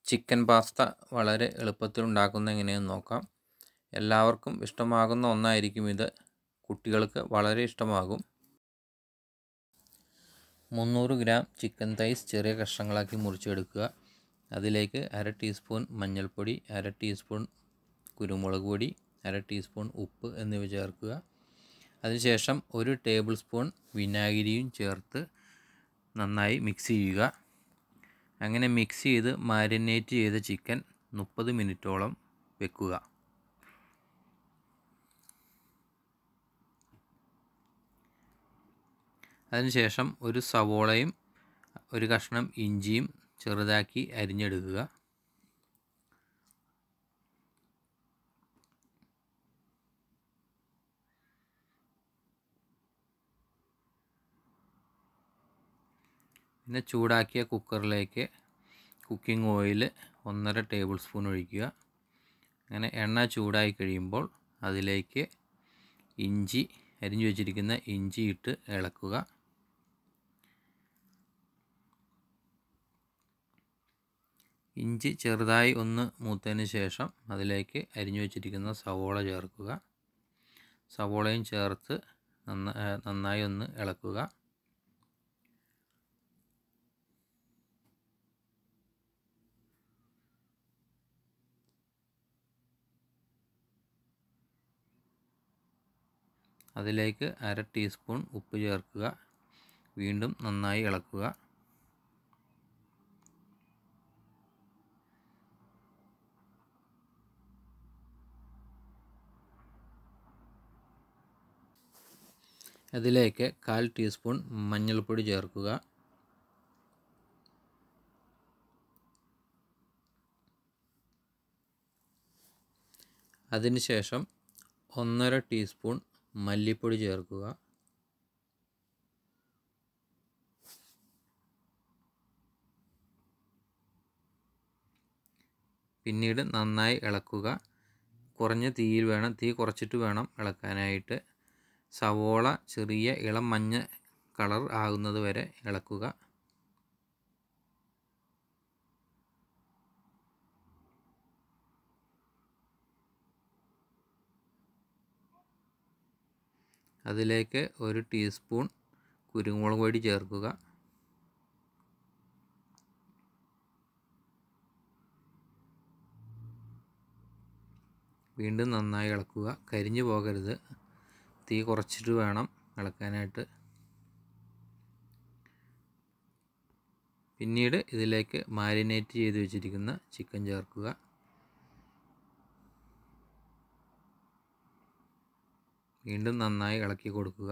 chicken pasta വളരെ എളുപ്പത്തിൽ ഉണ്ടാക്കുന്നത് എങ്ങനെയെന്ന് നോക്കാം എല്ലാവർക്കും ഇഷ്ടമാകുന്ന ഒന്നായിരിക്കും ഇത് കുട്ടികൾക്ക് വളരെ ഇഷ്ടമാകും മുന്നൂറ് ഗ്രാം ചിക്കൻ തൈസ് ചെറിയ കഷ്ണങ്ങളാക്കി മുറിച്ചെടുക്കുക അതിലേക്ക് അര ടീസ്പൂൺ മഞ്ഞൾപ്പൊടി അര ടീസ്പൂൺ കുരുമുളക് പൊടി അര ടീസ്പൂൺ ഉപ്പ് എന്നിവ ചേർക്കുക അതിനുശേഷം ഒരു ടേബിൾ സ്പൂൺ വിനാഗിരിയും ചേർത്ത് നന്നായി മിക്സ് ചെയ്യുക അങ്ങനെ മിക്സ് ചെയ്ത് മാരിനേറ്റ് ചെയ്ത ചിക്കൻ മുപ്പത് മിനിറ്റോളം വെക്കുക അതിനുശേഷം ഒരു സവോളയും ഒരു കഷ്ണം ഇഞ്ചിയും ചെറുതാക്കി അരിഞ്ഞെടുക്കുക പിന്നെ ചൂടാക്കിയ കുക്കറിലേക്ക് കുക്കിംഗ് ഓയിൽ ഒന്നര ടേബിൾ സ്പൂൺ ഒഴിക്കുക അങ്ങനെ എണ്ണ ചൂടായി കഴിയുമ്പോൾ അതിലേക്ക് ഇഞ്ചി അരിഞ്ഞു വെച്ചിരിക്കുന്ന ഇഞ്ചി ഇട്ട് ഇളക്കുക ഇഞ്ചി ചെറുതായി ഒന്ന് മൂത്തതിന് ശേഷം അതിലേക്ക് അരിഞ്ഞു വെച്ചിരിക്കുന്ന സവോള ചേർക്കുക സവോളയും ചേർത്ത് നന്നായി ഒന്ന് ഇളക്കുക അതിലേക്ക് അര ടീസ്പൂൺ ഉപ്പ് ചേർക്കുക വീണ്ടും നന്നായി ഇളക്കുക അതിലേക്ക് കാൽ ടീസ്പൂൺ മഞ്ഞൾപ്പൊടി ചേർക്കുക അതിനുശേഷം ഒന്നര ടീസ്പൂൺ മല്ലിപ്പൊടി ചേർക്കുക പിന്നീട് നന്നായി ഇളക്കുക കുറഞ്ഞ തീയിൽ വേണം തീ കുറച്ചിട്ട് വേണം ഇളക്കാനായിട്ട് സവോള ചെറിയ ഇളം മഞ്ഞ കളർ ആകുന്നത് വരെ ഇളക്കുക അതിലേക്ക് ഒരു ടീസ്പൂൺ കുരുമുളക് പൊടി ചേർക്കുക വീണ്ടും നന്നായി ഇളക്കുക കരിഞ്ഞു പോകരുത് തീ കുറച്ചിട്ട് വേണം ഇളക്കാനായിട്ട് പിന്നീട് ഇതിലേക്ക് മാരിനേറ്റ് ചെയ്ത് വെച്ചിരിക്കുന്ന ചിക്കൻ ചേർക്കുക വീണ്ടും നന്നായി ഇളക്കി കൊടുക്കുക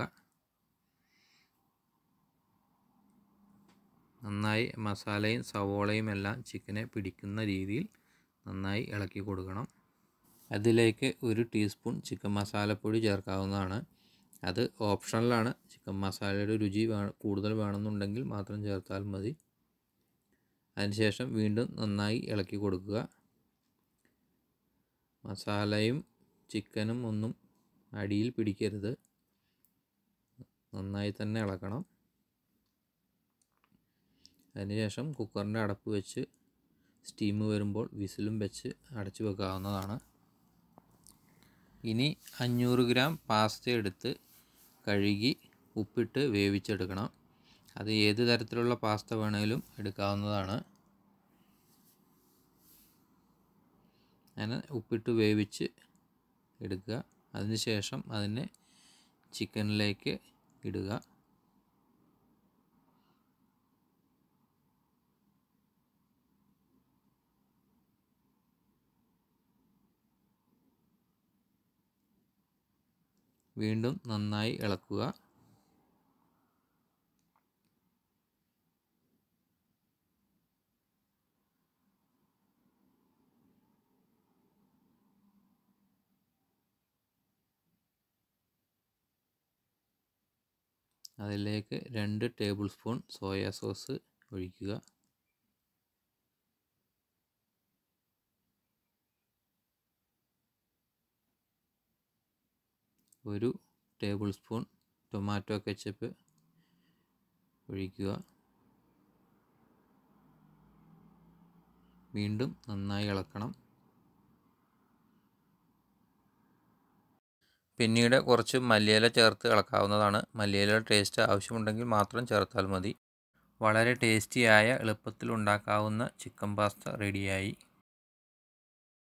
നന്നായി മസാലയും സവോളയും എല്ലാം ചിക്കനെ പിടിക്കുന്ന രീതിയിൽ നന്നായി ഇളക്കി കൊടുക്കണം അതിലേക്ക് ഒരു ടീസ്പൂൺ ചിക്കൻ മസാലപ്പൊടി ചേർക്കാവുന്നതാണ് അത് ഓപ്ഷണലാണ് ചിക്കൻ മസാലയുടെ രുചി കൂടുതൽ വേണമെന്നുണ്ടെങ്കിൽ മാത്രം ചേർത്താൽ മതി അതിനുശേഷം വീണ്ടും നന്നായി ഇളക്കി കൊടുക്കുക മസാലയും ചിക്കനും ഒന്നും അടിയിൽ പിടിക്കരുത് നന്നായി തന്നെ ഇളക്കണം അതിനുശേഷം കുക്കറിൻ്റെ അടപ്പ് വെച്ച് സ്റ്റീം വരുമ്പോൾ വിസിലും വെച്ച് അടച്ചു വെക്കാവുന്നതാണ് ഇനി അഞ്ഞൂറ് ഗ്രാം പാസ്ത എടുത്ത് കഴുകി ഉപ്പിട്ട് വേവിച്ചെടുക്കണം അത് ഏത് തരത്തിലുള്ള പാസ്ത വേണമെങ്കിലും എടുക്കാവുന്നതാണ് അങ്ങനെ ഉപ്പിട്ട് വേവിച്ച് എടുക്കുക അതിനുശേഷം അതിനെ ചിക്കനിലേക്ക് ഇടുക വീണ്ടും നന്നായി ഇളക്കുക അതിലേക്ക് രണ്ട് ടേബിൾ സ്പൂൺ സോയാ സോസ് ഒഴിക്കുക ഒരു ടേബിൾ സ്പൂൺ ടൊമാറ്റോ കെച്ചപ്പ് ഒഴിക്കുക വീണ്ടും നന്നായി ഇളക്കണം പിന്നീട് കുറച്ച് മല്ലിയില ചേർത്ത് ഇളക്കാവുന്നതാണ് മല്ലിയില ടേസ്റ്റ് ആവശ്യമുണ്ടെങ്കിൽ മാത്രം ചേർത്താൽ മതി വളരെ ടേസ്റ്റിയായ എളുപ്പത്തിൽ ഉണ്ടാക്കാവുന്ന ചിക്കൻ പാസ്ത റെഡിയായി